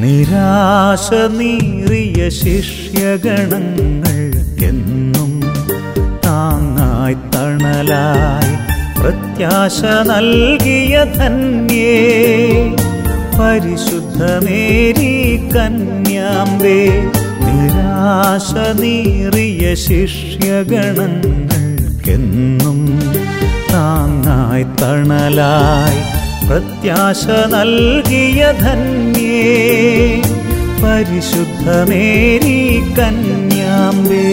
നിരാശ നീറിയ ശിഷ്യഗണങ്ങൾക്കെന്നും താങ്ങായി തണലായി പ്രത്യാശ നൽകിയ ധന്യേ പരിശുദ്ധമേരി കന്യാമ്പേ നിരാശ നീറിയ ശിഷ്യഗണങ്ങൾക്കെന്നും താങ്ങായി തണലായി പ്രത്യാശ നൽകിയ ധന്യേ പരിശുദ്ധമേരി കന്യാമ്പേ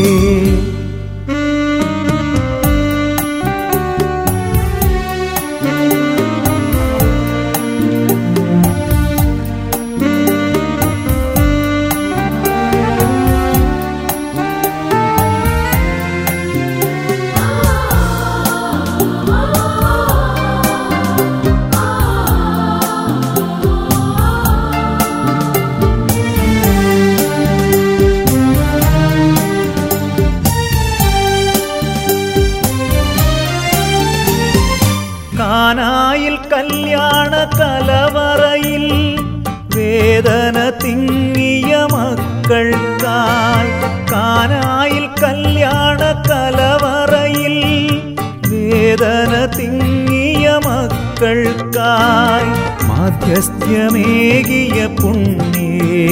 കാനായിൽ കല്യാണ കലവറയിൽ വേദന തിങ്ങിയ മക്കൾക്കായി കാനായിൽ കല്യാണ കലവറയിൽ വേദന തിങ്ങിയ മക്കൾക്കായി മാധ്യസ്ഥ്യമേകിയ പുണ്യേ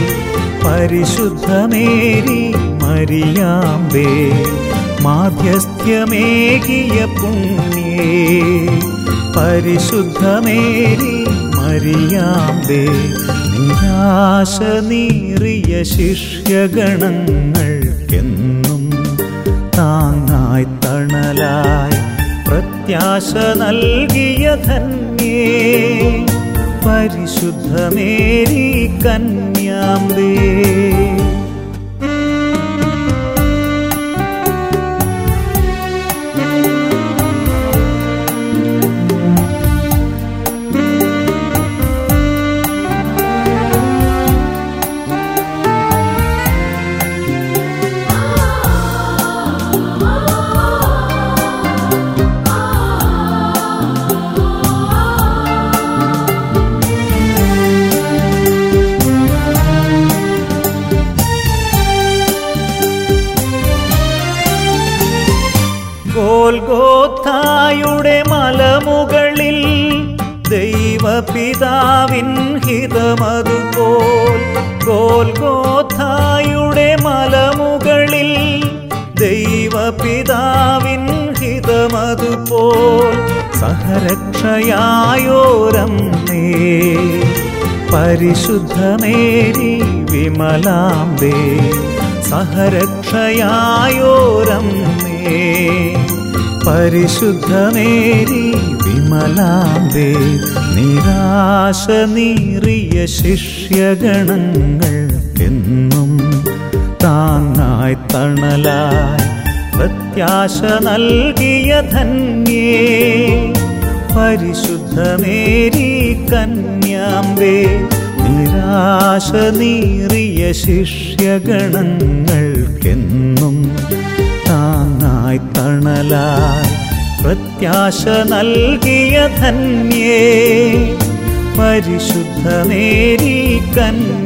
പരിശുദ്ധമേരി മരിയാമ്പേ മാധ്യസ്ഥ്യമേകിയ പുണ്യേ പരിശുദ്ധമേരി മരിയാമ്പേ നിരാശ നീറിയ ശിഷ്യഗണങ്ങൾക്കെന്നും താങ്ങായി തണലായി പ്രത്യാശ നൽകിയ ധന്യേ പരിശുദ്ധമേരി കന്യാമ്പേ ഗോൽഗോത്തായുടെ മലമുകളിൽ ദൈവപിതാവിൻ ഹിതമതുപോൽ ഗോൽഗോത്തായുടെ മലമുകളിൽ ദൈവപിതാവിൻ ഹിതമതുപോൽ സഹരക്ഷയായോരമ്മേ പരിശുദ്ധമേരി വിമലാംബേ സഹരക്ഷയായോരമ്മേ പരിശുദ്ധമേരി വിമലാംബേ നിരാശ നീറിയ ശിഷ്യഗണങ്ങൾക്കെന്നും താങ്ങായി തണലായി പ്രത്യാശ നൽകിയ ധന്യേ പരിശുദ്ധമേരി കന്യാമ്പേ നിരാശ നീറിയ ശിഷ്യഗണങ്ങൾക്കെന്നും താങ്ങായി തണലായി പ്രത്യാശ നൽകിയ ധന്യേ പരിശുദ്ധമേരി കന്യ